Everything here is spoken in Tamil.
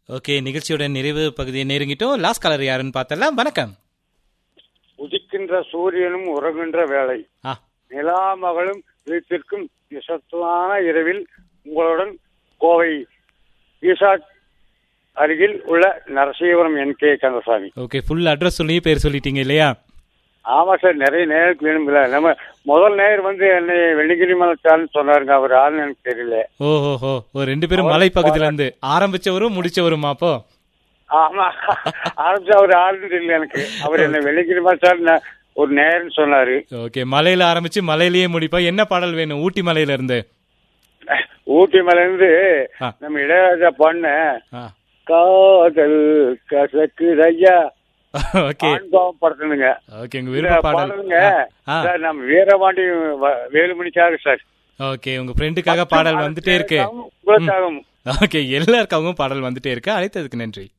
ஓகே நிகழ்ச்சியோட நிறைவு பகுதியை நெருங்கிட்டோம் லாஸ்ட் கலர் யாருன்னு பார்த்தலாம் வணக்கம் உதிக்கின்ற சூரியனும் உறங்குகின்ற வேலை ஆ நிலா மகளும் வீட்டிற்கும் நிசப்தமான இரவில் உங்களுடன் கோவை ஈசாட் அருகில் உள்ள Narasinghapuram N K Kandasamy okay full address சொல்லி பேர் சொல்லிட்டீங்க இல்லையா ஆமா சார் நிறைய நேருக்கு வேணும்ல நம்ம முதல் நேயர் வந்து என்னை வெள்ளிங்கிரி மலைச்சார்னு சொன்னாருங்க அவர் ஆளுன்னு எனக்கு தெரியல ஓஹோ ஹோ ஒரு ரெண்டு பேரும் மலைப்பகுதியில இருந்து ஆரம்பிச்சவரும் முடிச்சவருமா அப்போ ஆமா ஆரம்பிச்சு அவர் ஆளுன்னு தெரியல எனக்கு அவர் என்ன வெள்ளிங்கிரி மலைச்சார் ஒரு நேயர்னு சொன்னாரு ஓகே மலையில ஆரம்பிச்சு மலையிலேயே முடிப்பா என்ன பாடல் வேணும் ஊட்டி மலையில இருந்து ஊட்டி மலையிலிருந்து ஆ. நம்ம இளையராஜா பண்ண ஆ காதல் கசக்குதையா ஓகே ஆண்பாவம் படுத்தணுங்க ஓகே உங்க இந்த விருப்ப பாடல் பாடலுங்க ஆ சார் நம்ம வீரபாண்டி வ- வேலுமணிக்காக சார் ஓகே உங்க ஃப்ரெண்டுக்காக பாடல் வந்துட்டே இருக்கு உங்களுக்காகவும் ஓகே எல்லாருக்காகவும் பாடல் வந்துட்டே இருக்கு அழைத்ததுக்கு நன்றி